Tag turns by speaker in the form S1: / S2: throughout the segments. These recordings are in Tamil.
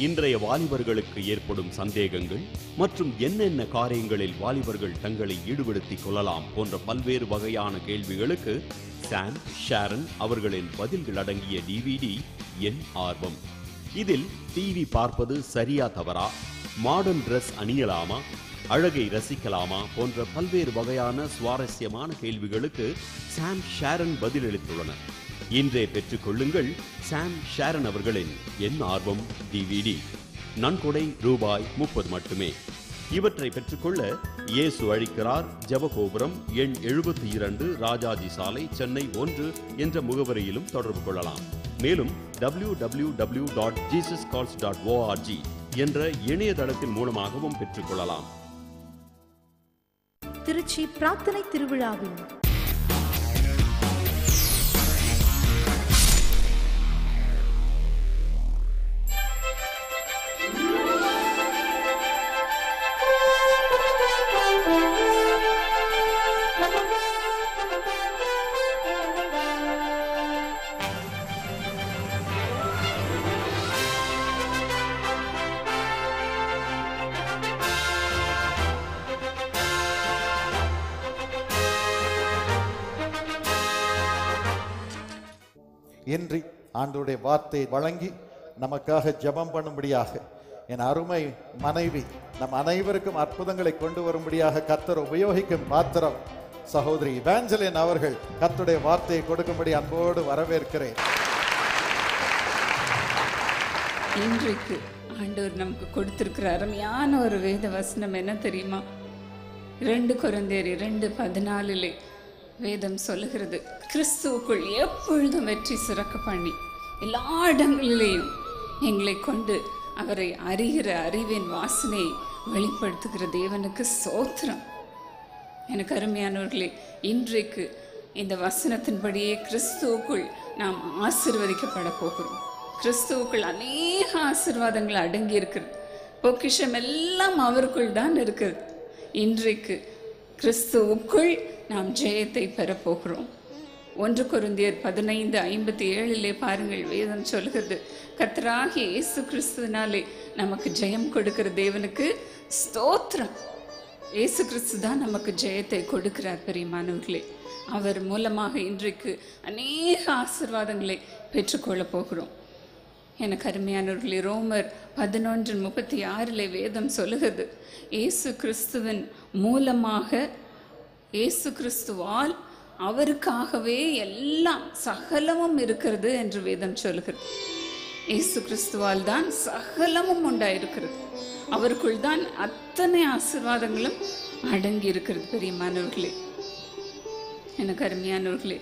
S1: இன்றைய வாலிபர்களுக்கு ஏற்படும் சந்தேகங்கள் மற்றும் என்னென்ன காரியங்களில் வாலிபர்கள் தங்களை ஈடுபடுத்திக் கொள்ளலாம் போன்ற பல்வேறு வகையான கேள்விகளுக்கு சாம் ஷாரன் அவர்களின் பதில்கள் அடங்கிய டிவிடி என் ஆர்வம் இதில் டிவி பார்ப்பது சரியா தவறா மாடர்ன் ட்ரெஸ் அணியலாமா அழகை ரசிக்கலாமா போன்ற பல்வேறு வகையான சுவாரஸ்யமான கேள்விகளுக்கு சாம் ஷாரன் பதிலளித்துள்ளனர் இன்றே பெற்றுக்கொள்ளுங்கள் சாம் ஷாரன் அவர்களின் என் ஆர்வம் டிவிடி நன்கொடை ரூபாய் முப்பது மட்டுமே இவற்றை பெற்றுக்கொள்ள இயேசு அழிக்கிறார் ஜெபகோபுரம் எண் எழுபத்தி இரண்டு ராஜாஜி சாலை சென்னை ஒன்று என்ற முகவரியிலும் தொடர்பு கொள்ளலாம் மேலும் W W W dot Jesus calls dot org என்ற இணையதளத்தின் மூலமாகவும் பெற்றுக்கொள்ளலாம்
S2: திருச்சி பிரார்த்தனை திருவிழாவில்
S3: இன்றி ஆண்டவருடைய வார்த்தையை வழங்கி நமக்காக ஜெபம் பண்ணும்படியாக என் அருமை மனைவி நம் அனைவருக்கும் அற்புதங்களை கொண்டு வரும்படியாக கத்தர் உபயோகிக்கும் பாத்திரம் சகோதரி இவாஞ்சலின் அவர்கள் கத்துடைய வார்த்தையை கொடுக்கும்படி அன்போடு வரவேற்கிறேன்
S4: இன்றைக்கு ஆண்டவர் நமக்கு கொடுத்திருக்கிற அருமையான ஒரு வேத வசனம் என்ன தெரியுமா ரெண்டு குழந்தையர் இரண்டு பதினாலிலே வேதம் சொல்லுகிறது கிறிஸ்துவுக்குள் எப்பொழுதும் வெற்றி சிறக்க பண்ணி எல்லா இடங்களிலேயும் எங்களை கொண்டு அவரை அறிகிற அறிவின் வாசனை வெளிப்படுத்துகிற தேவனுக்கு சோத்திரம் எனக்கு அருமையானவர்களே இன்றைக்கு இந்த வசனத்தின்படியே கிறிஸ்துவுக்குள் நாம் ஆசிர்வதிக்கப்பட போகிறோம் கிறிஸ்துவுக்குள் அநேக ஆசிர்வாதங்கள் அடங்கி இருக்கிறது பொக்கிஷம் எல்லாம் அவருக்குள் தான் இருக்குது இன்றைக்கு கிறிஸ்துவுக்குள் நாம் ஜெயத்தை பெறப்போகிறோம் ஒன்று கொருந்தியர் பதினைந்து ஐம்பத்தி ஏழிலே பாருங்கள் வேதம் சொல்கிறது கர்த்தராகிய இயேசு கிறிஸ்துவினாலே நமக்கு ஜெயம் கொடுக்கிற தேவனுக்கு ஸ்தோத்திரம் இயேசு கிறிஸ்து தான் நமக்கு ஜெயத்தை கொடுக்கிறார் பெரியமானவர்களே அவர் மூலமாக இன்றைக்கு அநேக ஆசிர்வாதங்களை பெற்றுக்கொள்ளப் போகிறோம் எனக்கு அருமையானவர்களே ரோமர் பதினொன்று முப்பத்தி ஆறிலே வேதம் சொல்லுகிறது இயேசு கிறிஸ்துவின் மூலமாக இயேசு கிறிஸ்துவால் அவருக்காகவே எல்லாம் சகலமும் இருக்கிறது என்று வேதம் சொல்லுகிறது இயேசு கிறிஸ்துவால் தான் சகலமும் உண்டாயிருக்கிறது அவருக்குள் தான் அத்தனை ஆசீர்வாதங்களும் அடங்கி இருக்கிறது பெரியமானவர்களே எனக்கு அருமையானவர்களே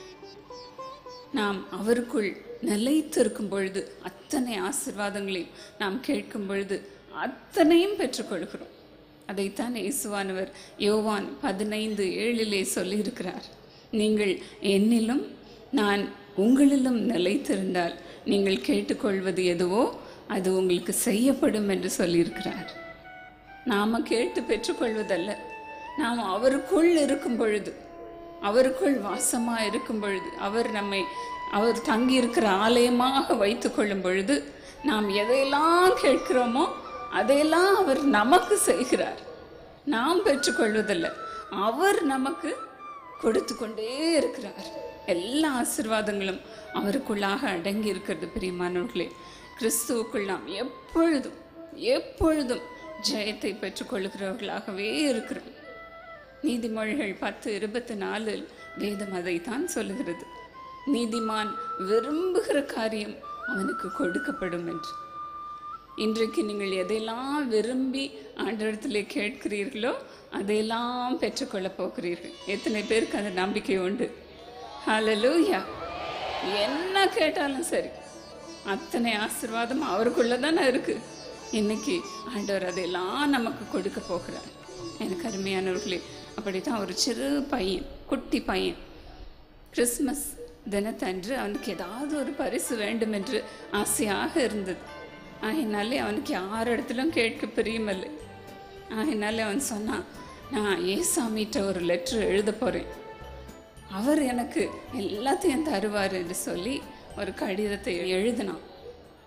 S4: நாம் அவருக்குள் நிலைத்திருக்கும் பொழுது அத்தனை ஆசிர்வாதங்களையும் நாம் கேட்கும் பொழுது அத்தனையும் பெற்றுக்கொள்கிறோம் அதைத்தான் இயேசுவானவர் யோவான் பதினைந்து ஏழிலே சொல்லியிருக்கிறார் நீங்கள் என்னிலும் நான் உங்களிலும் நிலைத்திருந்தால் நீங்கள் கேட்டுக்கொள்வது எதுவோ அது உங்களுக்கு செய்யப்படும் என்று சொல்லியிருக்கிறார் நாம கேட்டு பெற்றுக்கொள்வதல்ல நாம் அவருக்குள் இருக்கும் பொழுது அவருக்குள் வாசமா இருக்கும் பொழுது அவர் நம்மை அவர் தங்கி இருக்கிற ஆலயமாக வைத்துக் கொள்ளும் பொழுது நாம் எதையெல்லாம் கேட்கிறோமோ அதையெல்லாம் அவர் நமக்கு செய்கிறார் நாம் பெற்றுக்கொள்வதல்ல அவர் நமக்கு கொடுத்து கொண்டே இருக்கிறார் எல்லா ஆசிர்வாதங்களும் அவருக்குள்ளாக அடங்கி இருக்கிறது பிரியமானவர்களே கிறிஸ்துவுக்குள் நாம் எப்பொழுதும் எப்பொழுதும் ஜெயத்தை பெற்றுக்கொள்கிறவர்களாகவே இருக்கிறோம் நீதிமொழிகள் பத்து இருபத்தி நாலில் வேதம் அதைத்தான் சொல்லுகிறது நீதிமான் விரும்புகிற காரியம் அவனுக்கு கொடுக்கப்படும் என்று இன்றைக்கு நீங்கள் எதையெல்லாம் விரும்பி ஆண்டவரத்திலே கேட்கிறீர்களோ அதையெல்லாம் பெற்றுக்கொள்ளப் போகிறீர்கள் எத்தனை பேருக்கு அந்த நம்பிக்கை உண்டு ஹalleluya என்ன கேட்டாலும் சரி அத்தனை ஆசீர்வாதம் அவருக்குள்ள தானே இருக்கு இன்னைக்கு ஆண்டவர் அதையெல்லாம் நமக்கு கொடுக்க போகிறார் எனக்கு அருமையானவர்களே அப்படித்தான் ஒரு சிறு பையன் குட்டி பையன் கிறிஸ்மஸ் தினத்தன்று அவனுக்கு ஏதாவது ஒரு பரிசு வேண்டும் என்று ஆசையாக இருந்தது ஆகினாலே அவனுக்கு யார் இடத்திலும் கேட்க பிரியமில்லை ஆகினாலே அவன் சொன்னான் நான் ஏசாமிட்ட ஒரு லெட்ரு எழுத போகிறேன் அவர் எனக்கு எல்லாத்தையும் தருவார் என்று சொல்லி ஒரு கடிதத்தை எழுதினான்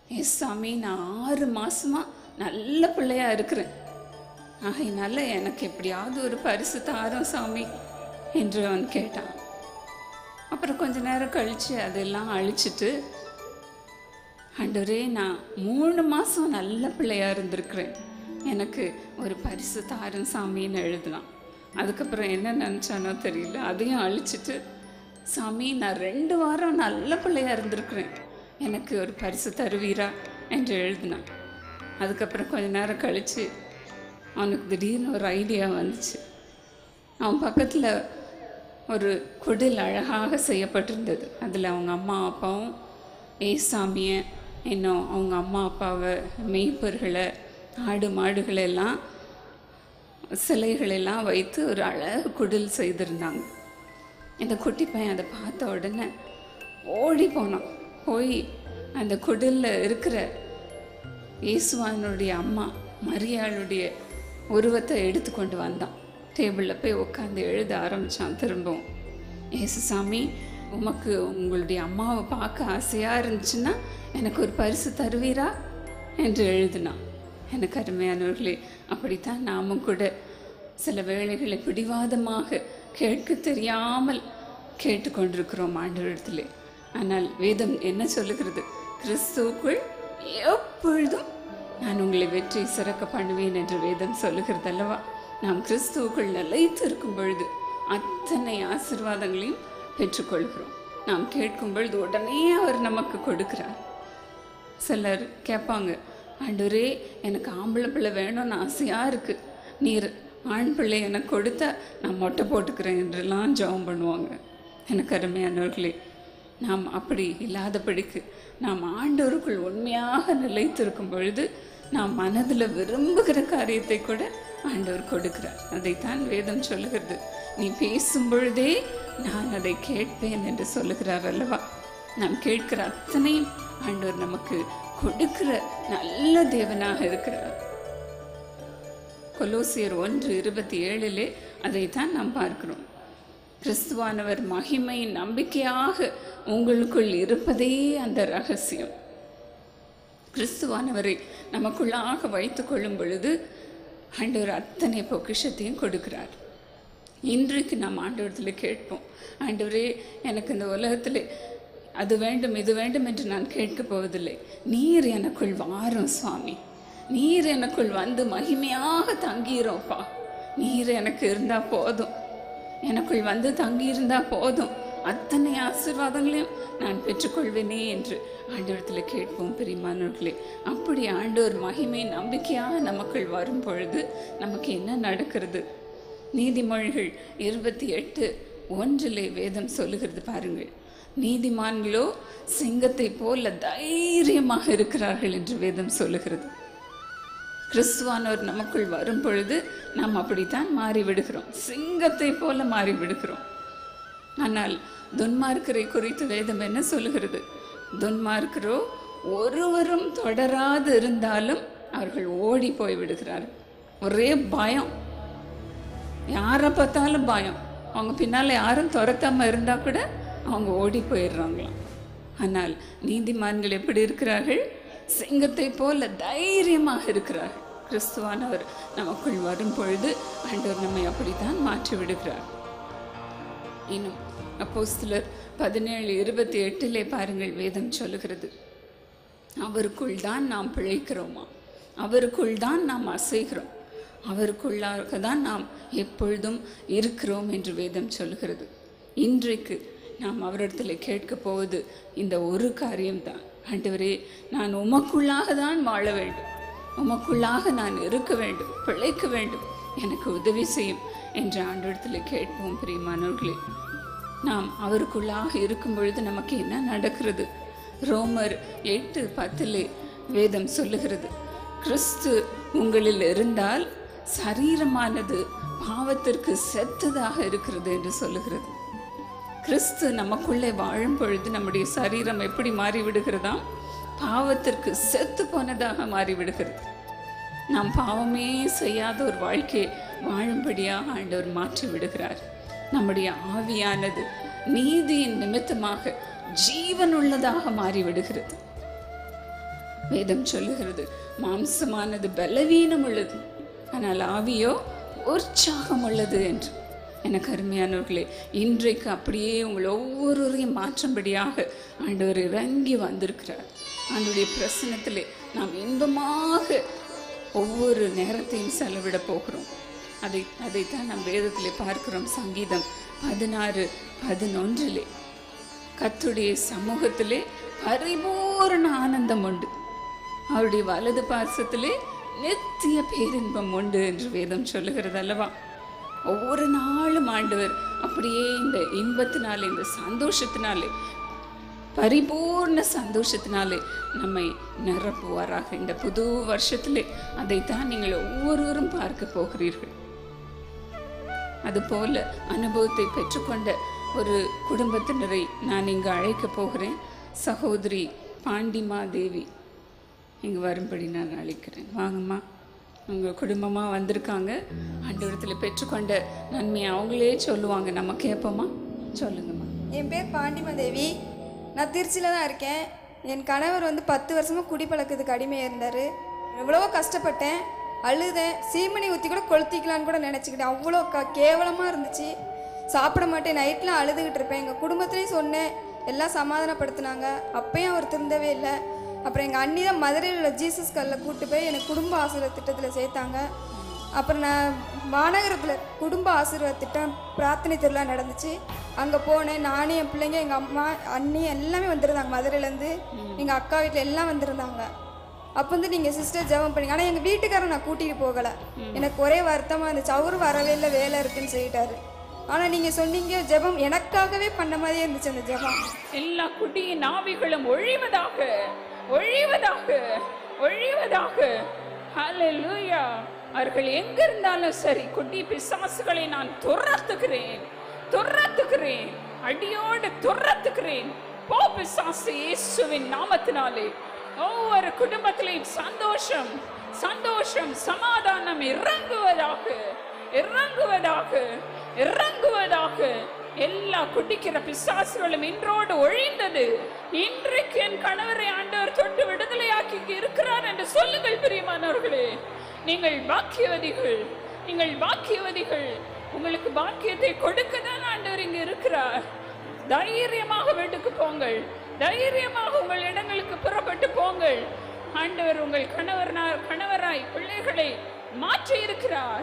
S4: எஸ் சாமி நான் ஆறு மாசமா நல்ல பிள்ளையா இருக்கிறேன் ஆகையினால எனக்கு எப்படியாவது ஒரு பரிசு தாரும் சாமி என்று அவன் கேட்டான் அப்புறம் கொஞ்ச நேரம் கழிச்சு அதெல்லாம் அழிச்சிட்டு ஆண்டவரே நான் மூணு மாதம் நல்ல பிள்ளையா இருந்திருக்கிறேன் எனக்கு ஒரு பரிசு தாரும் சாமின்னு எழுதினான் அதுக்கப்புறம் என்ன நினச்சானோ தெரியல அதையும் அழிச்சிட்டு சாமி நான் ரெண்டு வாரம் நல்ல பிள்ளையா இருந்திருக்கிறேன் எனக்கு ஒரு பரிசு தருவீரா என்று எழுதினான் அதுக்கப்புறம் கொஞ்ச நேரம் கழித்து அவனுக்கு திடீர்னு ஒரு ஐடியா வந்துச்சு அவன் பக்கத்தில் ஒரு குடில் அழகாக செய்யப்பட்டிருந்தது அதில் அவங்க அம்மா அப்பாவும் ஏசாமியை இன்னும் அவங்க அம்மா அப்பாவை மெய்ப்பர்களை ஆடு மாடுகளை எல்லாம் சிலைகளெல்லாம் வைத்து ஒரு அழகு குடில் செய்திருந்தாங்க இந்த குட்டி பையன் அதை பார்த்த உடனே ஓடி போனான் போய் அந்த குடிலில் இருக்கிற இயேசுவானுடைய அம்மா மரியாளுடைய உருவத்தை எடுத்து கொண்டு வந்தான் டேபிளில் போய் உட்காந்து எழுத ஆரம்பித்தான் திரும்பவும் ஏசுசாமி உமக்கு உங்களுடைய அம்மாவை பார்க்க ஆசையாக இருந்துச்சுன்னா எனக்கு ஒரு பரிசு தருவீரா என்று எழுதினான் எனக்கு அருமையானவர்களே அப்படித்தான் நாமும் கூட சில வேளைகளை பிடிவாதமாக கேட்க தெரியாமல் கேட்டுக்கொண்டிருக்கிறோம் ஆண்டவரிடத்திலே ஆனால் வேதம் என்ன சொல்லுகிறது கிறிஸ்துவுக்குள் எப்பொழுதும் நான் உங்களை வெற்றி சிறக்க பண்ணுவேன் என்று வேதம் சொல்லுகிறது அல்லவா நாம் கிறிஸ்துவுக்குள் நிலைத்து இருக்கும் பொழுது அத்தனை ஆசிர்வாதங்களையும் பெற்றுக்கொள்கிறோம் நாம் கேட்கும் பொழுது உடனே அவர் நமக்கு கொடுக்கிறார் சிலர் கேட்பாங்க ஆண்டவரே எனக்கு ஆம்பளை பிள்ளை வேணும்னு ஆசையாக இருக்குது நீர் ஆண் பிள்ளை எனக்கு கொடுத்தா நான் மொட்டை போட்டுக்கிறேன் என்றெல்லாம் ஜெபம் பண்ணுவாங்க எனக்கு அருமையானவர்களே நாம் அப்படி இல்லாதபடிக்கு நாம் ஆண்டவருக்குள் உண்மையாக நிலைத்திருக்கும் பொழுது நாம் மனதில் விரும்புகிற காரியத்தை கூட ஆண்டவர் கொடுக்கிறார் அதைத்தான் வேதம் சொல்லுகிறது நீ பேசும் பொழுதே நான் அதை கேட்பேன் என்று சொல்லுகிறார் அல்லவா நாம் கேட்கிற அத்தனையும் ஆண்டவர் நமக்கு கொடுக்கிற நல்ல தேவனாக இருக்கிறார் கொலோசியர் ஒன்று இருபத்தி ஏழிலே அதைத்தான் நாம் பார்க்கிறோம் கிறிஸ்துவானவர் மகிமையின் நம்பிக்கையாக உங்களுக்குள் இருப்பதே அந்த ரகசியம் கிறிஸ்துவானவரை நமக்குள்ளாக வைத்துக் கொள்ளும் பொழுது ஆண்டவர் அத்தனை பொக்கிஷத்தையும் கொடுக்கிறார் இன்றைக்கு நாம் ஆண்டவரத்தில் கேட்போம் ஆண்டவரே எனக்கு இந்த உலகத்தில் அது வேண்டும் இது வேண்டும் என்று நான் கேட்கப் போவதில்லை நீர் எனக்குள் வாரும் சுவாமி நீர் எனக்குள் வந்து மகிமையாக தங்கியிருப்பா நீர் எனக்கு இருந்தால் போதும் எனக்குள் வந்து தங்கியிருந்தா போதும் அத்தனை ஆசீர்வாதங்களையும் நான் பெற்றுக்கொள்வேனே என்று ஆண்டவரத்தில் கேட்போம் பெரியமானவர்களே அப்படி ஆண்டவர் மகிமை நம்பிக்கையாக நமக்குள் வரும் பொழுது நமக்கு என்ன நடக்கிறது நீதிமொழிகள் இருபத்தி எட்டு ஒன்றிலே வேதம் சொல்லுகிறது பாருங்கள் நீதிமான்களோ சிங்கத்தை போல தைரியமாக இருக்கிறார்கள் என்று வேதம் சொல்லுகிறது கிறிஸ்துவானவர் நமக்குள் வரும் பொழுது நாம் அப்படித்தான் மாறி விடுகிறோம் சிங்கத்தை போல மாறி விடுகிறோம் ஆனால் துன்மார்க்கரை குறித்து வேதம் என்ன சொல்லுகிறது துன்மார்க்கரோ ஒருவரும் தொடராது இருந்தாலும் அவர்கள் ஓடி போய் விடுகிறார்கள் ஒரே பயம் யாரை பார்த்தாலும் பயம் அவங்க பின்னால் யாரும் துரத்தாம இருந்தால் கூட அவங்க ஓடி போயிடுறாங்களாம் ஆனால் நீதிமான்கள் எப்படி இருக்கிறார்கள் சிங்கத்தை போல தைரியமாக இருக்கிறார்கள் கிறிஸ்துவானவர் நமக்குள் வரும் பொழுது ஆண்டவர் நம்மை அப்படித்தான் மாற்றி விடுகிறார் இன்னும் அப்போஸ்தலர் பதினேழு இருபத்தி எட்டிலே பாருங்கள் வேதம் சொல்லுகிறது அவருக்குள் தான் நாம் பிழைக்கிறோமா அவருக்குள் தான் நாம் அசைகிறோம் அவருக்குள்ளாக தான் நாம் எப்பொழுதும் இருக்கிறோம் என்று வேதம் சொல்லுகிறது இன்றைக்கு நாம் அவரிடத்தில் கேட்க போவது இந்த ஒரு காரியம்தான் ஆண்டவரே நான் உமக்குள்ளாக தான் வாழ வேண்டும் உமக்குள்ளாக நான் இருக்க வேண்டும் பிழைக்க வேண்டும் எனக்கு உதவி செய்யும் என்று ஆண்டவரத்தில் கேட்போம் பிரியமானவர்களே நாம் அவருக்குள்ளாக இருக்கும் பொழுது நமக்கு என்ன நடக்கிறது ரோமர் எட்டு பத்திலே வேதம் சொல்லுகிறது கிறிஸ்து உங்களில் இருந்தால் சரீரமானது பாவத்திற்கு செத்ததாக இருக்கிறது என்று சொல்லுகிறது கிறிஸ்து நமக்குள்ளே வாழும் பொழுது நம்முடைய சரீரம் எப்படி மாறிவிடுகிறதாம் பாவத்திற்கு செத்து போனதாக மாறிவிடுகிறது நாம் பாவமே செய்யாத ஒரு வாழ்க்கையை வாழும்படியாக ஆண்டவர் மாற்றி விடுகிறார் நம்முடைய ஆவியானது நீதியின் நிமித்தமாக ஜீவனுள்ளதாக மாறிவிடுகிறது வேதம் சொல்லுகிறது மாம்சமானது பலவீனம் உள்ளது ஆனால் ஆவியோ உற்சாகம் உள்ளது என்று எனக்கு அருமையானவர்களே இன்றைக்கு அப்படியே உங்கள் ஒவ்வொருவரையும் மாற்றும்படியாக ஆண்டவர் இறங்கி வந்திருக்கிறார் ஆண்டுடைய பிரசனத்திலே நாம் இன்பமாக ஒவ்வொரு நேரத்தையும் செலவிட போகிறோம் அதை அதைத்தான் நாம் வேதத்திலே பார்க்கிறோம் சங்கீதம் பதினாறு பதினொன்றிலே கத்துடைய சமூகத்திலே பரிபூரண ஆனந்தம் உண்டு அவருடைய வலது பாசத்திலே நித்திய பேரின்பம் உண்டு என்று வேதம் சொல்லுகிறது அல்லவா ஒவ்வொரு நாளும் ஆண்டவர் அப்படியே இந்த இன்பத்தினாலே இந்த சந்தோஷத்தினாலே பரிபூர்ண சந்தோஷத்தினாலே நம்மை நிரப்புவாராக இந்த புது வருஷத்திலே அதைத்தான் நீங்கள் ஒவ்வொருவரும் பார்க்க போகிறீர்கள் அதுபோல அனுபவத்தை பெற்றுக்கொண்ட ஒரு குடும்பத்தினரை நான் இங்கு அழைக்கப் போகிறேன் சகோதரி பாண்டிமா தேவி இங்கு வரும்படி நான் அழைக்கிறேன் வாங்கம்மா உங்கள் குடும்பமாக வந்திருக்காங்க ஆண்டவரத்தில் பெற்றுக்கொண்ட நன்மையை அவங்களே சொல்லுவாங்க நம்ம கேட்போமா சொல்லுங்கம்மா
S5: என் பேர் பாண்டிமாதேவி நான் திருச்சியில் தான் இருக்கேன் என் கணவர் வந்து பத்து வருஷமாக குடிப்பழக்கத்துக்கு அடிமையாக இருந்தார் எவ்வளவோ கஷ்டப்பட்டேன் அழுதேன் சீமணி ஊற்றி கூட கொளுத்திக்கலான்னு கூட நினச்சிக்கிட்டேன் அவ்வளோ க கேவலமாக இருந்துச்சு சாப்பிட மாட்டேன் நைட்லாம் அழுதுகிட்டு இருப்பேன் எங்கள் குடும்பத்துலேயும் சொன்னேன் எல்லாம் சமாதானப்படுத்தினாங்க அப்பயும் அவர் திருந்தவே இல்லை அப்புறம் எங்கள் அண்ணி தான் மதுரையில் உள்ள ஜீசஸ் கல்லில் கூட்டு போய் எனக்கு குடும்ப ஆசிரியர் திட்டத்தில் சேர்த்தாங்க அப்புறம் நான் மாநகரத்தில் குடும்ப ஆசீர்வாத திட்டம் பிரார்த்தனை திருவிழா நடந்துச்சு அங்கே போனேன் நானும் என் பிள்ளைங்க எங்கள் அம்மா அண்ணி எல்லாமே வந்திருந்தாங்க மதுரையிலேருந்து எங்கள் அக்கா வீட்டில் எல்லாம் வந்திருந்தாங்க அப்போ வந்து நீங்கள் சிஸ்டர் ஜெபம் பண்ணீங்க ஆனால் எங்கள் வீட்டுக்காரன் நான் கூட்டிகிட்டு போகலை எனக்கு ஒரே வருத்தமாக இருந்துச்சு அவரும் வரவே இல்லை வேலை இருக்குன்னு சொல்லிட்டாரு ஆனால் நீங்கள் சொன்னீங்க ஜெபம் எனக்காகவே பண்ண மாதிரியே இருந்துச்சு அந்த ஜெபம்
S4: எல்லா குடியின் ஆவிகளும் ஒழிவதாக ஒழிவதாக ஒழிவதாக ஹalleluya அவர்கள் எங்க இருந்தாலும் சரி குடி பிசாசுகளை நான் துரத்துகிறேன் துரத்துகிறேன் அடியோடு துரத்துகிறேன் போ பிசாசு இயேசுவின் நாமத்தினாலே ஒவ்வொரு குடும்பத்திலையும் சந்தோஷம் சந்தோஷம் சமாதானம் இறங்குவதாக இறங்குவதாக இறங்குவதாக எல்லா குடிக்கிற பிசாசுகளும் இன்றோடு ஒழிந்தது இன்றைக்கு என் கணவரை ஆண்டவர் தொட்டு விடுதலையாக்கி இங்கு இருக்கிறார் என்று சொல்லுங்கள் பிரியமானவர்களே நீங்கள் பாக்கியவதிகள் நீங்கள் பாக்கியவதிகள் உங்களுக்கு பாக்கியத்தை கொடுக்க தான் ஆண்டவர் இங்கு இருக்கிறார் தைரியமாக வீட்டுக்கு போங்கள் தைரியமாக உங்கள் இடங்களுக்கு புறப்பட்டு போங்கள் ஆண்டவர் உங்கள் கணவர்னார் கணவராய் பிள்ளைகளை மாற்றி இருக்கிறார்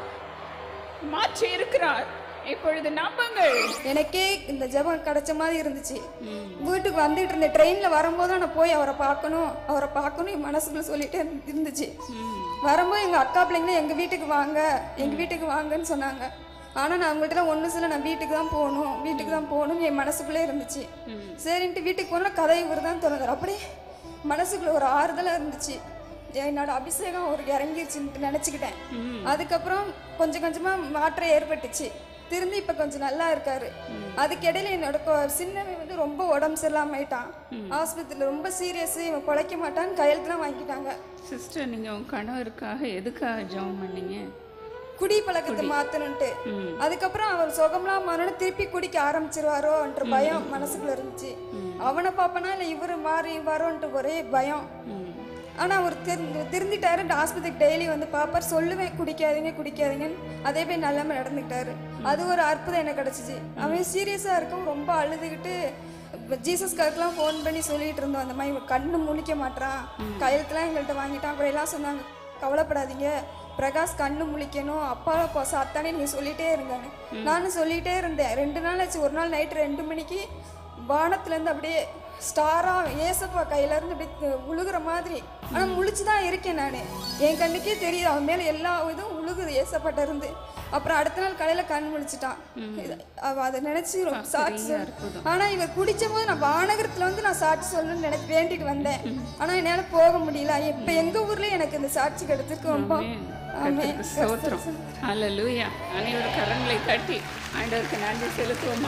S4: மாற்றி இருக்கிறார் இப்பொழுது நம்புங்கள்
S5: எனக்கே இந்த ஜெபம் கிடைச்ச மாதிரி இருந்துச்சு வீட்டுக்கு வந்துட்டு இருந்தேன் ட்ரெயினில் வரும்போது நான் போய் அவரை பார்க்கணும் அவரை பார்க்கணும் என் மனசுக்குள்ள சொல்லிட்டே இருந்துச்சு வரும்போது எங்கள் அக்கா பிள்ளைங்கன்னா எங்கள் வீட்டுக்கு வாங்க எங்கள் வீட்டுக்கு வாங்கன்னு சொன்னாங்க ஆனால் நான் அவங்கள்ட்ட ஒன்று சொல்ல நான் வீட்டுக்கு தான் போகணும் வீட்டுக்கு தான் போகணும் என் மனசுக்குள்ளே இருந்துச்சு சரின்ட்டு வீட்டுக்கு போனால் கதை இவர் தான் திறந்தார் அப்படியே மனசுக்குள்ள ஒரு ஆறுதலாக இருந்துச்சு என்னோட அபிஷேகம் ஒரு இறங்கிருச்சுன்னு நினச்சிக்கிட்டேன் அதுக்கப்புறம் கொஞ்சம் கொஞ்சமாக மாற்றம் ஏற்பட்டுச்சு திரும்பி இப்போ கொஞ்சம் நல்லா இருக்காரு அதுக்கிடையில என்னோட கொ- சின்னவன் வந்து ரொம்ப உடம்பு சரியில்லாம ஆயிட்டான் ஆஸ்பத்திரியில் ரொம்ப சீரியஸ் இவன் பிழைக்க மாட்டான்னு கையெழுத்துலாம் வாங்கிட்டாங்க
S4: சிஸ்டர் நீங்க உங்க கணவருக்காக எதுக்காக ஜெபம் பண்ணீங்க
S5: குடி பழக்கத்தை மாத்தணும்ட்டு அதுக்கப்புறம் அவர் சுகம்லாம் மாறணும் திருப்பி குடிக்க ஆரம்பிச்சிருவாரோன்ற பயம் மனசுக்குள்ள இருந்துச்சு அவனை பாப்பனா இல்லை இவரு மாறி வரோன்ட்டு ஒரே பயம் ஆனா அவர் திரு திருந்திட்டாரு ஆஸ்பத்திரிக்கு டெய்லி வந்து பாப்பார் சொல்லுவேன் குடிக்காதீங்க குடிக்காதீங்கன்னு அதே போய் நல்லாம நடந்துக்கிட்டாரு அது ஒரு அற்புதம் எனக்கு கிடைச்சிச்சு அவன் சீரியஸா இருக்கும் ரொம்ப அழுதுகிட்டு ஜீசஸ் காருக்குலாம் ஃபோன் பண்ணி சொல்லிட்டு இருந்தோம் அந்த மாதிரி இவன் கண்ணு முழிக்க மாட்டான் கையெழுத்துலாம் எங்கள்கிட்ட வாங்கிட்டான் அப்புறம் எல்லாம் சொன்னாங்க கவலைப்படாதீங்க பிரகாஷ் கண்ணு முழிக்கணும் அப்பாவை போ சாத்தானே நீங்க சொல்லிட்டே இருங்கன்னு நானும் சொல்லிட்டே இருந்தேன் ரெண்டு நாள் ஆச்சு ஒரு நாள் நைட்டு ரெண்டு மணிக்கு வானத்துலேருந்து அப்படியே ஸ்டாரா ஏசப்பா கையில இருந்து அப்படியே உழுகுற மாதிரி ஆனா முழிச்சு தான் இருக்கேன் நான் என் கண்ணுக்கே தெரியுது அவன் மேல எல்லா இதுவும் உழுகுது ஏசப்பாட்ட இருந்து அப்புறம் அடுத்த நாள் கடையில கண் முழிச்சிட்டான் இது- அவ அதை நினைச்சு ரொம்ப சாட்சி சொல்லு. ஆனா இவர் குடிச்ச போது நான் வானகரத்துல வந்து நான் சாட்சி சொல்லணும்னு நினைச்சு வேண்டிட்டு வந்தேன் ஆனா என்னால போக முடியல இப்ப எங்க ஊர்ல எனக்கு இந்த சாட்சி கிடைச்சிருக்கு ரொம்ப ஆமென்.
S4: கர்த்தருக்கு ஸ்தோத்திரம் ஹalleluya அனைவரும் கரங்களை தட்டி ஆண்டவருக்கு நன்றி செலுத்துவோமா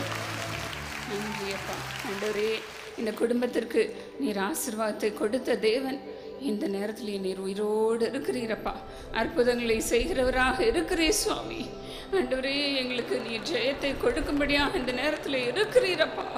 S4: நன்றி அப்பா ஆண்டவரே இந்த குடும்பத்திற்கு நீர் ஆசீர்வாதத்தை கொடுத்த தேவன் இந்த நேரத்தில் நீர் உயிரோடு இருக்கிறீரப்பா அற்புதங்களை செய்கிறவராக இருக்கிறீர் சுவாமி ஆண்டவரே எங்களுக்கு நீர் ஜெயத்தை கொடுக்கும்படியாக இந்த நேரத்தில் இருக்கிறீரப்பா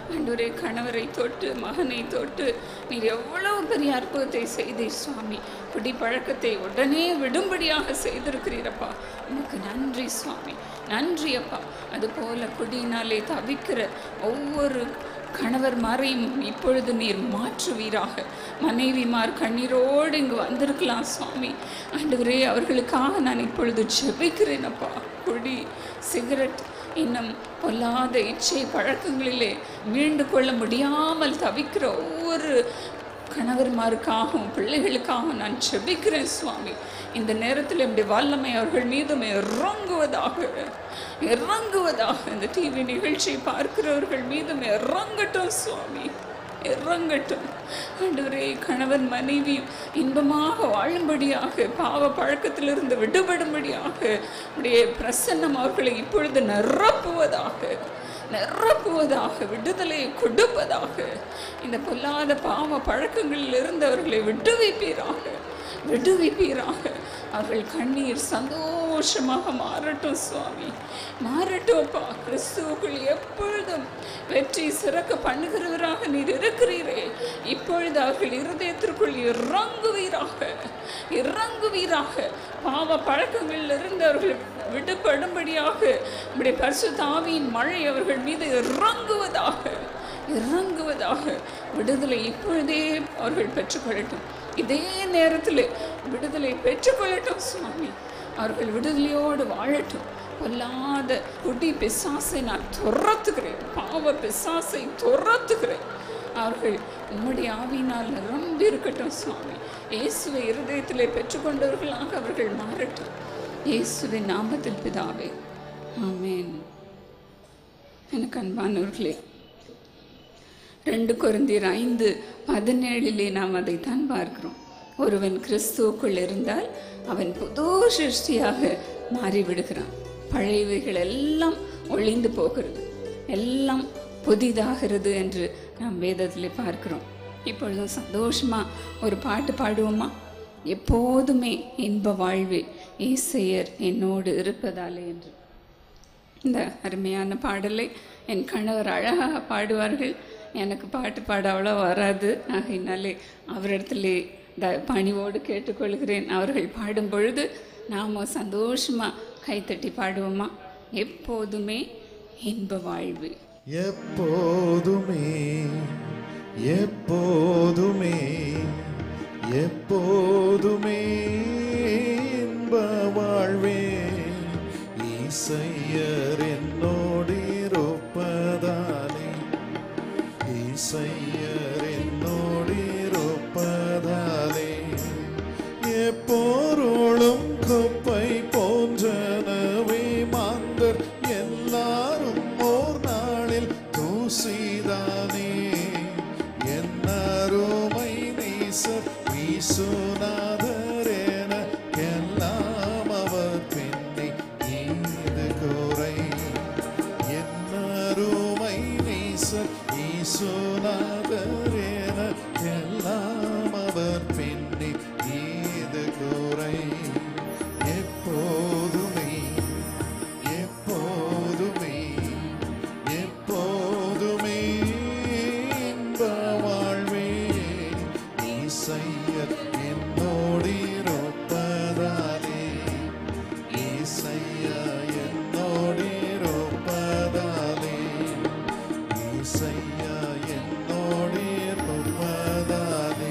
S4: ஆண்டவரே கணவரை தொட்டு மகனை தொட்டு நீர் எவ்வளவு பெரிய அற்புதத்தை செய்தீர் சுவாமி குடி பழக்கத்தை உடனே விடும்படியாக செய்திருக்கிறீரப்பா உமக்கு நன்றி சுவாமி நன்றி அப்பா அதுபோல குடியினாலே தவிக்கிற ஒவ்வொரு கணவர்மாரையும் இப்பொழுது நீர் மாற்றுவீராக மனைவிமார் கண்ணீரோடு இங்கு வந்திருக்கலாம் சுவாமி ஆண்டவரே அவர்களுக்காக நான் இப்பொழுது ஜெபிக்கிறேன் அப்பா குடி சிகரெட் இன்னும் பொல்லாத இச்சை பழக்கங்களிலே மீண்டு கொள்ள முடியாமல் தவிக்கிற ஒவ்வொரு கணவர்மாருக்காகவும் பிள்ளைகளுக்காகவும் நான் செபிக்கிறேன் சுவாமி இந்த நேரத்தில் இப்படி வல்லமை அவர்கள் மீதும் இறங்குவதாக இறங்குவதாக இந்த டிவி நிகழ்ச்சியை பார்க்கிறவர்கள் மீதும் இறங்கட்டும் சுவாமி இறங்கட்டும் ஆண்டவரே கணவன் மனைவியும் இன்பமாக வாழும்படியாக பாவ பழக்கத்திலிருந்து விடுபடும்படியாக உடைய பிரசன்னம் அவர்களை இப்பொழுது நிரப்புவதாக நிரப்புவதாக விடுதலையை கொடுப்பதாக இந்த பொல்லாத பாவ பழக்கங்களில் இருந்து அவர்களை விடுவிப்பீராக விடுவிப்பீராக அவர்கள் கண்ணீர் சந்தோஷமாக மாறட்டும் சுவாமி மாறட்டும் அப்பா கிறிஸ்துவுக்குள் எப்பொழுதும் வெற்றி சிறக்க பண்ணுகிறவராக நீர் இருக்கிறீரே இப்பொழுது அவர்கள் இருதயத்திற்குள் இறங்குவீராக இறங்குவீராக பாவ பழக்கங்களில் இருந்து அவர்கள் விடுபடும்படியாக இப்படி பரிசுத்தாவியின் மழை அவர்கள் மீது இறங்குவதாக இறங்குவதாக விடுதலை இப்பொழுதே அவர்கள் பெற்றுக்கொள்ளட்டும் இதே நேரத்தில் விடுதலை பெற்றுக்கொள்ளட்டும் சுவாமி அவர்கள் விடுதலையோடு வாழட்டும் பொல்லாத குடி பிசாசை நான் துரத்துகிறேன் பாவ பிசாசை துரத்துகிறேன் அவர்கள் உம்முடைய ஆவியினால் நிரம்பி இருக்கட்டும் சுவாமி இயேசுவை இருதயத்திலே பெற்றுக்கொண்டவர்களாக அவர்கள் மாறட்டும் இயேசுவின் நாமத்தில் பிதாவே ஆமென் எனக்கு அன்பானவர்களே ரெண்டு குருந்தீர் ஐந்து பதினேழிலே நாம் அதைத்தான் பார்க்கிறோம் ஒருவன் கிறிஸ்துவுக்குள் இருந்தால் அவன் புது சிருஷ்டியாக மாறிவிடுகிறான் பழையவைகள் எல்லாம் ஒளிந்து போகிறது எல்லாம் புதிதாகிறது என்று நாம் வேதத்தில் பார்க்கிறோம் இப்பொழுதும் சந்தோஷமா ஒரு பாட்டு பாடுவோமா எப்போதுமே இன்ப வாழ்வே ஈசையர் என்னோடு இருப்பதாலே என்று இந்த அருமையான பாடலை என் கணவர் அழகாக பாடுவார்கள் எனக்கு பாட்டு பாட அவ்வளோ வராது ஆகையினாலே அவரிடத்திலே த பணிவோடு கேட்டுக்கொள்கிறேன் அவர்கள் பாடும் பொழுது நாம் சந்தோஷமாக கைத்தட்டி பாடுவோமா எப்போதுமே இன்ப வாழ்வு
S6: எப்போதுமே எப்போதுமே எப்போதுமே இன்ப வாழ்வே ஈசையர் என்னோடு இருப்பதாலே ஈசையர் என்னோடு இருப்பதாலே எப்பொருளும் குப்பை போன்றனவே மாந்தர் எல்லாரும் ஓர் நாளில் தூசிதானே என் அருமை நீசர் வீசுநாதரேன எல்லாம் அவர் பின்னி ஈது குறை என் அருமை நீசர் ஈசுநாதரேன எல்லாம் அவர் பின்னி ஈது குறை எப்போதுமே எப்போதுமே எப்போதுமே இன்ப வாழ்வே இசையர் என்னோடு இருப்பதாலே இசையா என்னோடு இருப்பதாலே இசையா என்னோடு இருப்பதாலே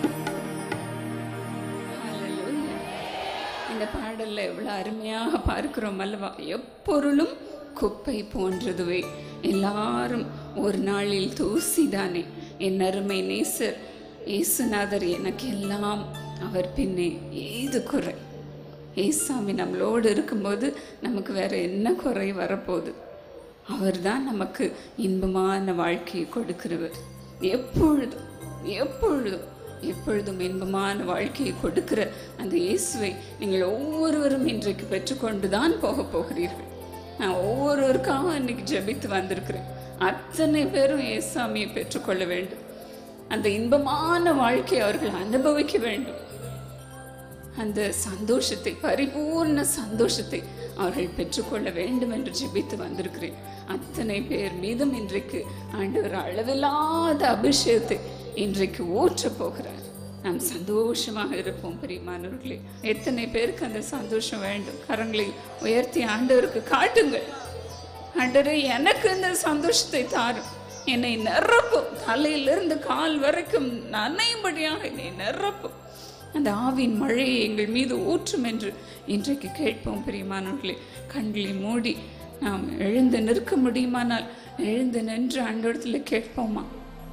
S4: ஹalleluya. இந்த பாடல்ல எவ்வளோ அருமையாக பார்க்கிறோம் அல்லவா எப்பொருளும் குப்பை போன்றதுவே எல்லாரும் ஒரு நாளில் தூசிதானே என் அருமை நேசர் இயேசுநாதர் எனக்கு எல்லாம் அவர் பின்னே ஏது குறை ஏசாமி நம்மளோடு இருக்கும்போது நமக்கு வேற என்ன குறை வரப்போகுது அவர்தான் நமக்கு இன்பமான வாழ்க்கையை கொடுக்கிறவர் எப்பொழுதும் எப்பொழுதும் எப்பொழுதும் இன்பமான வாழ்க்கையை கொடுக்கிற அந்த இயேசுவை நீங்கள் ஒவ்வொருவரும் இன்றைக்கு பெற்றுக்கொண்டு தான் போக போகிறீர்கள் நான் ஒவ்வொருவருக்காக இன்னைக்கு ஜெபித்து வந்திருக்கிறேன் அத்தனை பேரும் ஏசாமியை பெற்றுக்கொள்ள வேண்டும் அந்த இன்பமான வாழ்க்கையை அவர்கள் அனுபவிக்க வேண்டும் அந்த சந்தோஷத்தை பரிபூர்ண சந்தோஷத்தை அவர்கள் பெற்றுக்கொள்ள வேண்டும் என்று ஜெபித்து வந்திருக்கிறேன் அத்தனை பேர் மீதும் இன்றைக்கு ஆண்டவர் அளவில்லாத அபிஷேகத்தை இன்றைக்கு ஊற்றப் போகிறார் நாம் சந்தோஷமாக இருப்போம் பிரியமானவர்களே எத்தனை பேருக்கு அந்த சந்தோஷம் வேண்டும் கரங்களை உயர்த்தி ஆண்டவருக்கு காட்டுங்கள் ஆண்டவரே எனக்கு இந்த சந்தோஷத்தை தாரும் என்னை நிரப்பும் தலையிலிருந்து கால் வரைக்கும் நனையும்படியாக என்னை நிரப்பும் அந்த ஆவின் மழையை எங்கள் மீது ஊற்றும் என்று இன்றைக்கு கேட்போம் பிரியமானவர்களே கண்களை மூடி நாம் எழுந்து நிற்க முடியுமானால் எழுந்து நின்று ஆண்டவரத்தில் கேட்போமா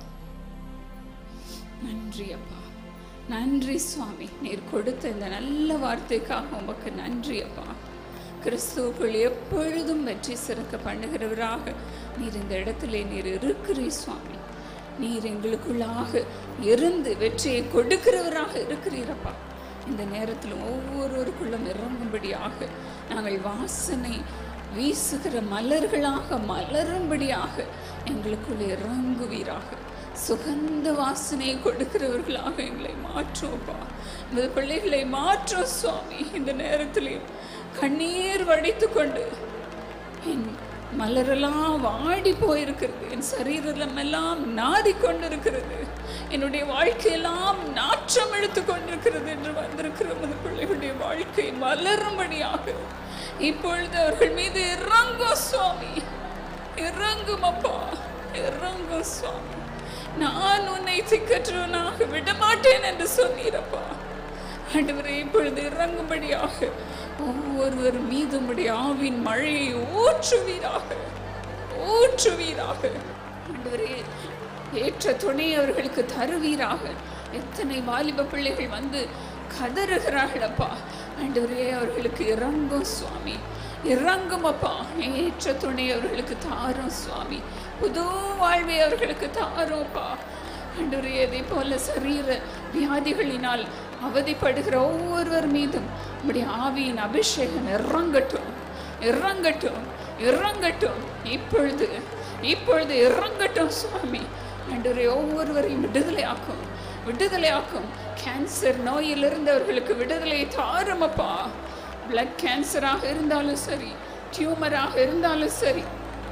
S4: நன்றி அப்பா நன்றி சுவாமி நீர் கொடுத்த இந்த நல்ல வார்த்தைக்காக உமக்கு நன்றி அப்பா கிறிஸ்துவுக்குள் எப்பொழுதும் வெற்றி சிறக்க பண்ணுகிறவராக நீர் இந்த இடத்துல நீர் இருக்கிறீர் சுவாமி நீர் எங்களுக்குள்ளாக இருந்து வெற்றியை கொடுக்கிறவராக இருக்கிறீரப்பா இந்த நேரத்தில் ஒவ்வொருவருக்குள்ளும் இறங்கும்படியாக நாங்கள் வாசனை வீசுகிற மலர்களாக மலரும்படியாக எங்களுக்குள் இறங்குவீராக சுகந்த வாசனையை கொடுக்கிறவர்களாக எங்களை மாற்றுவோப்பா இந்த பிள்ளைகளை மாற்றும் சுவாமி இந்த நேரத்திலே கண்ணீர் வடித்து கொண்டு என் மலரெல்லாம் வாடி போயிருக்கிறது என் சரீரம் எல்லாம் நாடி கொண்டிருக்கிறது என்னுடைய வாழ்க்கையெல்லாம் நாற்றம் எடுத்து கொண்டிருக்கிறது என்று வந்திருக்கிற அந்த பிள்ளைகளுடைய வாழ்க்கை மலரும்படியாக இப்பொழுது அவர்கள் மீது இறங்கும் சுவாமி இறங்கும் அப்பா இறங்கும் சுவாமி நான் உன்னை திக்கற்றவனாக விடமாட்டேன் என்று சொன்னீரப்பா ஆண்டவரே இப்பொழுது இறங்கும்படியாக ஒவ்வொருவர் மீதும் உம்முடைய ஆவின் மழையை ஊற்றுவீராக ஊற்றுவீராக ஆண்டவரே ஏற்ற துணை அவர்களுக்கு தருவீராக எத்தனை வாலிப பிள்ளைகள் வந்து கதறுகிறார்கள் அப்பா ஆண்டவரே அவர்களுக்கு இறங்கும் சுவாமி இறங்கும் அப்பா ஏற்ற துணை அவர்களுக்கு தாரும் சுவாமி புது வாழ்வை அவர்களுக்கு தாரும் அப்பா ஆண்டவரே அதே போல சரீர வியாதிகளினால் அவதிப்படுகிற ஒவ்வொருவர் மீதும் உம்முடைய ஆவியின் அபிஷேகம் இறங்கட்டும் இறங்கட்டும் இறங்கட்டும் இப்பொழுது இப்பொழுது இறங்கட்டும் சுவாமி ஆண்டவரே ஒவ்வொருவரையும் விடுதலையாக்கும் விடுதலையாக்கும் கேன்சர் நோயிலிருந்து அவர்களுக்கு விடுதலை தாருமப்பா பிளட் கேன்சராக இருந்தாலும் சரி டியூமராக இருந்தாலும் சரி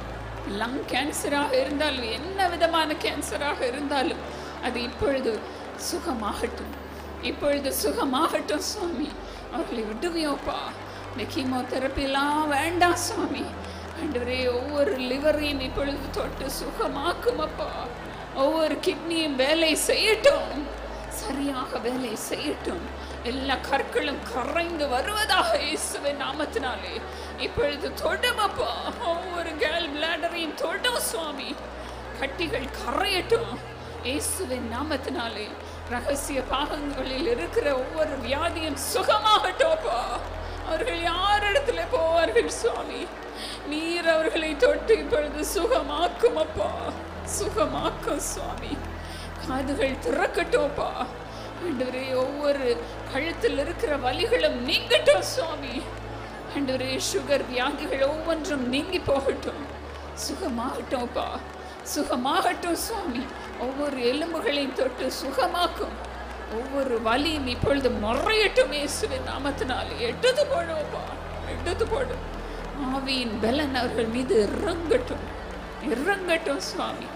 S4: லங் கேன்சராக இருந்தாலும் என்ன விதமான கேன்சராக இருந்தாலும் அது இப்பொழுது சுகமாகட்டும் இப்பொழுது சுகமாகட்டும் சுவாமி அவர்களை விடுவியோப்பா இந்த கீமோதெரப்பிலாம் வேண்டாம் சுவாமி ஆண்டவரே ஒவ்வொரு லிவரையும் இப்பொழுது தொட்டு சுகமாக்கும் அப்பா ஒவ்வொரு கிட்னியும் வேலை செய்யட்டும் சரியாக வேலை செய்யட்டும் எல்லா கற்களும் கரைந்து வருவதாக இயேசுவின் நாமத்தினாலே இப்பொழுது தொடுமப்பா ஒவ்வொரு கேல் பிளாடரையும் தொடும் சுவாமி கட்டிகள் கரையட்டும் இயேசுவின் நாமத்தினாலே ரகசிய பாகங்களில் இருக்கிற ஒவ்வொரு வியாதியும் சுகமாகட்டோப்பா அவர்கள் யாரிடத்துல போவார்கள் சுவாமி நீர் அவர்களை தொட்டு இப்பொழுது சுகமாக்கும் அப்பா சுகமாக்கும் சுவாமி காதுகள் திறக்கட்டோப்பா ஆண்டவரே ஒவ்வொரு கழுத்தில் இருக்கிற வலிகளும் நீங்கட்டும் சுவாமி ஆண்டவரே சுகர் வியாதிகள் ஒவ்வொன்றும் நீங்கி போகட்டும் சுகமாகட்டும்ப்பா சுகமாகட்டும் சுவாமி ஒவ்வொரு எலும்புகளையும் தொட்டு சுகமாக்கும் ஒவ்வொரு வலியும் இப்பொழுது முறையட்டும் இயேசுவின் நாமத்தினாலே எடுத்து போடுவோப்பா எடுத்து போடும் ஆவியின் பலன் அவர்கள் மீது இறங்கட்டும் இறங்கட்டும் சுவாமி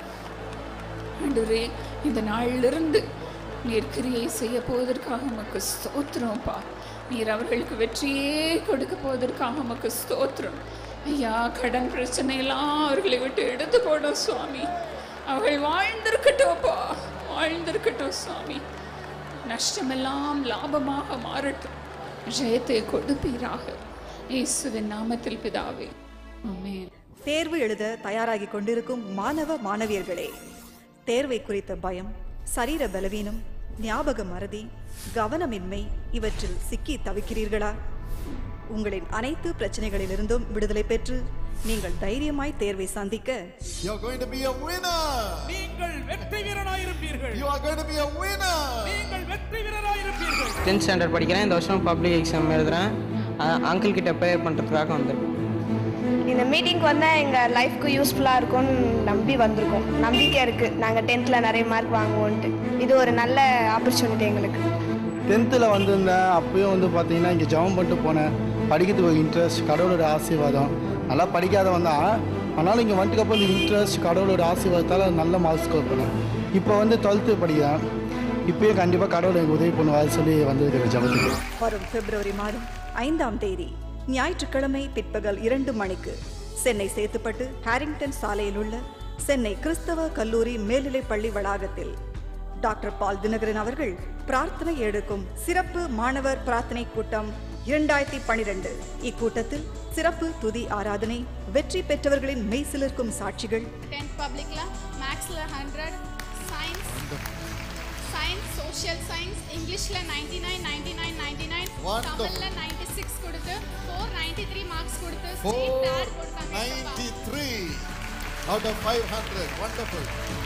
S4: ஆண்டவரே இந்த நாளிலிருந்து நீர் கிரியை செய்ய போவதற்காக உமக்கு ஸ்தோத்திரம்ப்பா நீர் அவர்களுக்கு வெற்றியே கொடுக்க போவதற்காக உமக்கு ஸ்தோத்திரம் ஐயா கடன் பிரச்சனையெல்லாம் அவர்களை விட்டு எடுத்து போடும் சுவாமி அவர்கள் வாழ்ந்திருக்கட்டும்ப்பா வாழ்ந்திருக்கட்டும் சுவாமி நஷ்டமெல்லாம் லாபமாக மாறட்டும் ஜெயத்தை கொடுப்பீராக இயேசுவின் நாமத்தில் பிதாவே ஆமென்
S7: தேர்வு எழுத தயாராகி கொண்டிருக்கும் மாணவ மாணவியர்களே தேர்வை குறித்த பயம் சரீர பலவீனம் ஞாபக மறதி கவனமின்மை இவற்றில் சிக்கி தவிக்கிறீர்களா உங்களின் அனைத்து பிரச்சனைகளிலிருந்தும் விடுதலை பெற்று நீங்கள் தைரியமாய் தேர்வை சந்திக்க
S6: You're going to be a winner.
S8: நீங்கள் வெற்றி வீரராயிருப்பீர்கள்
S6: You are going to be a winner.
S8: நீங்கள் வெற்றி வீரராயிருப்பீர்கள்
S9: டென்த் ஸ்டாண்டர்ட் படிக்கிறேன் இந்த வருஷம் பப்ளிக் எக்ஸாம் எழுதுறேன் அங்கிள் கிட்ட ப்ரேயர் பண்ணுறதுக்காக வந்திருக்கேன்
S10: இந்த மீட்டிங்க்கு வந்தால் எங்கள் லைஃப்க்கு யூஸ்ஃபுல்லாக இருக்கும்னு நம்பி வந்திருக்கோம் நம்பிக்கை இருக்குது நாங்கள் டென்த்தில் நிறைய மார்க் வாங்குவோன்ட்டு இது ஒரு நல்ல ஆப்பர்ச்சுனிட்டி எங்களுக்கு
S11: டென்த்தில் வந்திருந்தேன் அப்பயும் வந்து பார்த்தீங்கன்னா இங்கே ஜெபம் பண்ணிட்டு போனேன் படிக்கிறதுக்கு ஒரு இன்ட்ரெஸ்ட் கடவுளோட ஆசீர்வாதம் நல்லா படிக்காதவன் தான் ஆனாலும் இங்கே வந்துட்டுக்கப்புறம் இந்த இன்ட்ரெஸ்ட் கடவுளோட ஆசீர்வாதத்தால் நல்ல மார்க்ஸ் ஸ்கோர் பண்ணேன் இப்போ வந்து டுவெல்த்து படிக்கிறேன் இப்பயும் கண்டிப்பாக கடவுள் எனக்கு உதவி பண்ணுவார் சொல்லி வந்திருக்கிறேன் ஜபத்துக்கு
S7: வரும் பிப்ரவரி மாதம் ஐந்தாம் தேதி ஞாயிற்றுக்கிழமை பிற்பகல் இரண்டு மணிக்கு சென்னை சேத்துப்பட்டு ஹாரிங்டன் சாலையில் உள்ள சென்னை கிறிஸ்தவ கல்லூரி மேல்நிலைப் பள்ளி வளாகத்தில் டாக்டர் பால் தினகரன் அவர்கள் பிரார்த்தனை எடுக்கும் சிறப்பு மாணவர் பிரார்த்தனை கூட்டம் இரண்டாயிரத்தி பனிரெண்டு இக்கூட்டத்தில் சிறப்பு துதி ஆராதனை வெற்றி பெற்றவர்களின் மெய்சிலிருக்கும் சாட்சிகள்
S12: டென்த் பப்ளிக்கில் மேக்ஸில் hundred science science social science இங்கிலீஷில் ninety nine ninety nine ninety nine
S6: Wonderful.
S12: தமிழில் நைன்டி சிக்ஸ் கொடுத்து ஃபோர் நைன்டி த்ரீ மார்க்ஸ் கொடுத்து
S6: Four
S12: ஸ்டேட் தேர்ட் கொடுத்தாங்க
S6: ninety-three out of five hundred. Wonderful.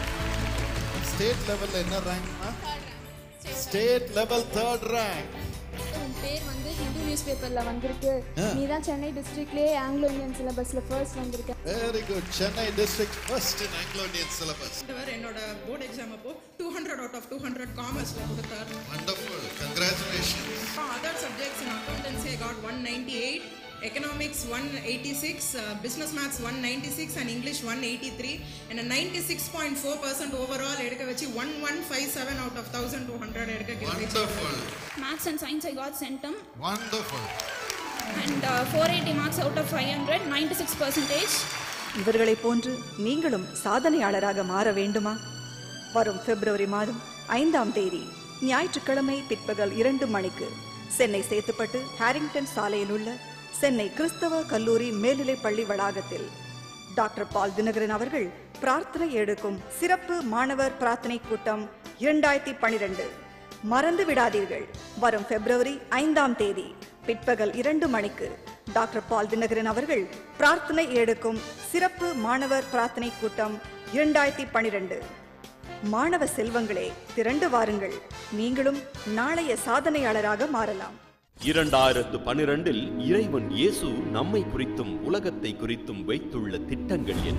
S6: State level என்ன rankமா? State level third rank.
S13: உன் பேர் வந்து ஹிந்து நியூஸ் பேப்பர்ல வந்திருக்கு
S6: ஆ.
S13: நீ தான் சென்னை டிஸ்ட்ரிக்ட்லயே ஆங்கிலோ இந்தியன் சிலபஸ்ல ஃபர்ஸ்ட் வந்திருக்க
S6: Very good. Chennai district first in Anglo-Indian syllabus.
S14: ஆண்டவர் என்னோட போர்டு எக்ஸாம் அப்போ two hundred out of two hundred காமர்ஸில் கொடுத்தார்
S6: Wonderful. Congratulations.
S14: Other subjects in accountancy I got one ninety eight economics one eighty six business maths one ninety six and English one eighty three என்ன ninety six point four percent overall எடுக்க வச்சு one one five seven out of thousand two hundred எடுக்க
S6: Wonderful.
S13: Maths and science I got centum
S6: Wonderful.
S13: And four eighty marks out of five hundred ninety six percentage
S7: இவர்களைப் போன்று நீங்களும் சாதனையாளராக மாற வேண்டுமா வரும் பிப்ரவரி மாதம் ஐந்தாம் தேதி ஞாயிற்றுக்கிழமை பிற்பகல் இரண்டு மணிக்கு சென்னை சேத்துப்பட்டு ஹாரிங்டன் சாலையில் உள்ள சென்னை கிறிஸ்தவ கல்லூரி மேல்நிலைப் பள்ளி வளாகத்தில் டாக்டர் பால் தினகரன் அவர்கள் பிரார்த்தனை எடுக்கும் சிறப்பு மாணவர் பிரார்த்தனை கூட்டம் இரண்டாயிரத்தி பனிரெண்டு மறந்து விடாதீர்கள் வரும் பிப்ரவரி ஐந்தாம் தேதி பிற்பகல் இரண்டு மணிக்கு டாக்டர் பால் தினகரன் அவர்கள் பிரார்த்தனை எடுக்கும் சிறப்பு மாணவர் பிரார்த்தனை கூட்டம் இரண்டாயிரத்தி பனிரெண்டு மாணவ செல்வங்களே திரண்டு வாருங்கள் நீங்களும் நாளைய சாதனையாளராக மாறலாம்
S1: இரண்டாயிரத்து பனிரெண்டில் இறைவன் இயேசு நம்மை குறித்தும் உலகத்தை குறித்தும் வைத்துள்ள திட்டங்கள் என்ன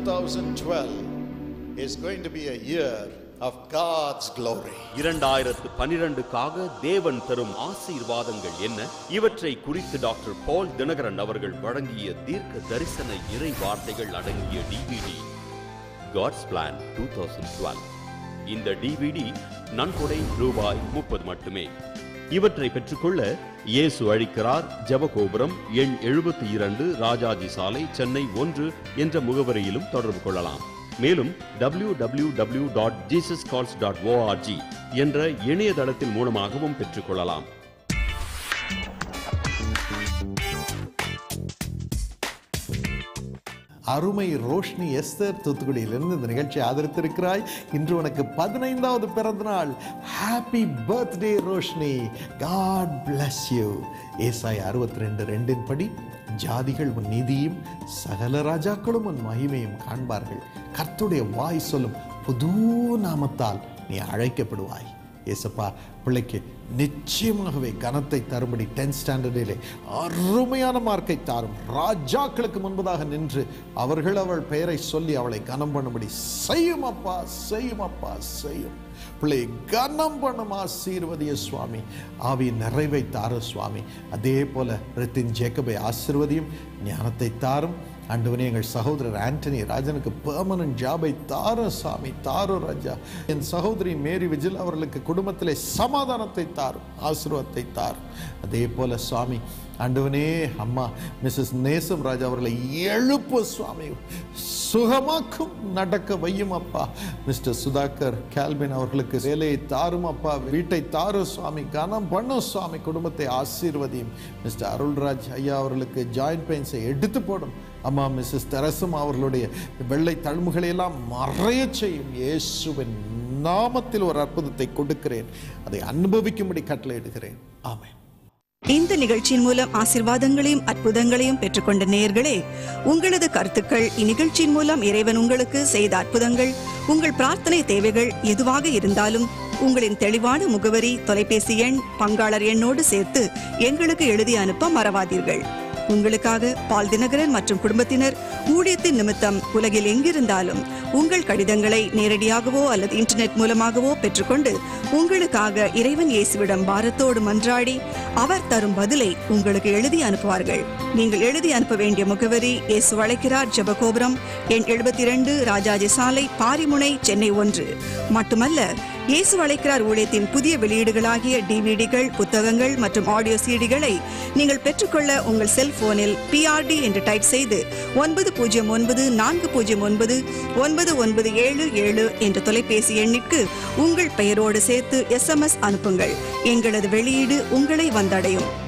S6: 2012 is going to be a year of God's glory.
S1: இரண்டாயிரத்து பனிரெண்டுக்காக தேவன் தரும் ஆசீர்வாதங்கள் என்ன இவற்றை குறித்து டாக்டர் பால் தினகரன் அவர்கள் வழங்கிய தீர்க்க தரிசன இறை வார்த்தைகள் அடங்கிய DVD God's plan two thousand twelve இந்த டிவிடி நன்கொடை ரூபாய் முப்பது மட்டுமே இவற்றை பெற்றுக்கொள்ள இயேசு அழிக்கிறார் ஜெபகோபுரம் எண் எழுபத்தி இரண்டு ராஜாஜி சாலை சென்னை ஒன்று என்ற முகவரியிலும் தொடர்பு கொள்ளலாம் மேலும் W W W dot Jesus calls dot org என்ற இணையதளத்தின் மூலமாகவும் பெற்றுக்கொள்ளலாம்
S3: அருமை ரோஷ்னி எஸ்தர் தூத்துக்குடியிலிருந்து இந்த நிகழ்ச்சியை ஆதரித்திருக்கிறாய் இன்று உனக்கு பதினைந்தாவது பிறந்த நாள் happy birthday Roshni God bless you ஏசாய் அறுபத்தி ரெண்டு ரெண்டின் படி ஜாதிகள் உன் நீதியும் சகல ராஜாக்களும் உன் மகிமையும் காண்பார்கள் கர்த்துடைய வாய் சொல்லும் புது நாமத்தால் நீ அழைக்கப்படுவாய் ஏசப்பா பிள்ளைக்கு நிச்சயமாகவே கனத்தை தரும்படி டென்த் ஸ்டாண்டர்டிலே அருமையான மார்க்கை தாரும் ராஜாக்களுக்கு முன்பதாக நின்று அவர்கள் அவள் பெயரை சொல்லி அவளை கனம் பண்ணும்படி செய்யும் அப்பா செய்யும் அப்பா செய்யும் பிள்ளை கனம் பண்ணும் ஆசீர்வதிய சுவாமி ஆவியின் நிறைவை தாரும் சுவாமி அதே போல ரித்தின் ஜேக்கபை ஆசீர்வதியும் ஞானத்தை தாரும் ஆண்டவனே எங்கள் சகோதரர் ஆண்டனி ராஜனுக்கு பெர்மனன்ட் ஜாபை தாரும் சாமி தாரும் ராஜா என் சகோதரி மேரி விஜில் அவர்களுக்கு குடும்பத்திலே சமாதானத்தை தாரும் ஆசீர்வாதத்தை தாரும் அதே போல சுவாமி ஆண்டவனே அம்மா மிஸ்ஸஸ் நேசம் ராஜா அவர்களை எழுப்பு சுவாமி சுகமாக்கும் நடக்க வையும் அப்பா மிஸ்டர் சுதாகர் கேல்வின் அவர்களுக்கு வேலையை தாரும் அப்பா வீட்டை தாரும் சுவாமி கனம் பண்ணும் சுவாமி குடும்பத்தை ஆசீர்வதியும் மிஸ்டர் அருள்ராஜ் ஐயா அவர்களுக்கு ஜாயிண்ட் பெயின்ஸை எடுத்து போடும் அம்மா மிஸ்ஸஸ் தெரசும் அவர்களுடைய வெள்ளை தழும்புகளை எல்லாம் மறைய செய்யும் இயேசுவின் நாமத்தில் ஒரு அற்புதத்தை கொடுக்கிறேன் அதை அனுபவிக்கும்படி கட்டளையிடுகிறேன் ஆமென்
S7: இந்த நிகழ்ச்சியின் மூலம் ஆசிர்வாதங்களையும் அற்புதங்களையும் பெற்றுக்கொண்ட நேயர்களே உங்களது கருத்துக்கள் இந்நிகழ்ச்சியின் மூலம் இறைவன் உங்களுக்கு செய்த அற்புதங்கள் உங்கள் பிரார்த்தனை தேவைகள் எதுவாக இருந்தாலும் உங்களின் தெளிவான முகவரி தொலைபேசி எண் பங்காளர் எண்ணோடு சேர்த்து எங்களுக்கு எழுதி அனுப்ப மறவாதீர்கள் உங்களுக்காக பால் தினகரன் மற்றும் குடும்பத்தினர் ஊழியத்தின் நிமித்தம் உலகில் எங்கிருந்தாலும் உங்கள் கடிதங்களை நேரடியாகவோ அல்லது இன்டர்நெட் மூலமாகவோ பெற்றுக்கொண்டு உங்களுக்காக இறைவன் இயேசுவிடம் பாரத்தோடு மன்றாடி அவர் தரும் பதிலை உங்களுக்கு எழுதி அனுப்புவார்கள் நீங்கள் எழுதி அனுப்ப வேண்டிய முகவரி இயேசு அழைக்கிறார் ஜெபகோபுரம் எண் எழுபத்தி இரண்டு ராஜாஜி சாலை பாரிமுனை சென்னை ஒன்று மட்டுமல்ல இயேசு அழைக்கிறார் ஊழியத்தின் புதிய வெளியீடுகளாகிய டிவிடிகள் புத்தகங்கள் மற்றும் ஆடியோ சீடிகளை நீங்கள் பெற்றுக்கொள்ள உங்கள் செல்போனில் பிஆர்டி என்று டைப் செய்து ஒன்பது பூஜ்ஜியம் ஒன்பது நான்கு பூஜ்ஜியம் ஒன்பது ஒன்பது ஒன்பது ஏழு ஏழு என்ற தொலைபேசி எண்ணிற்கு உங்கள் பெயரோடு சேர்த்து எஸ்எம்எஸ் அனுப்புங்கள் எங்களது வெளியீடு உங்களை வந்தடையும்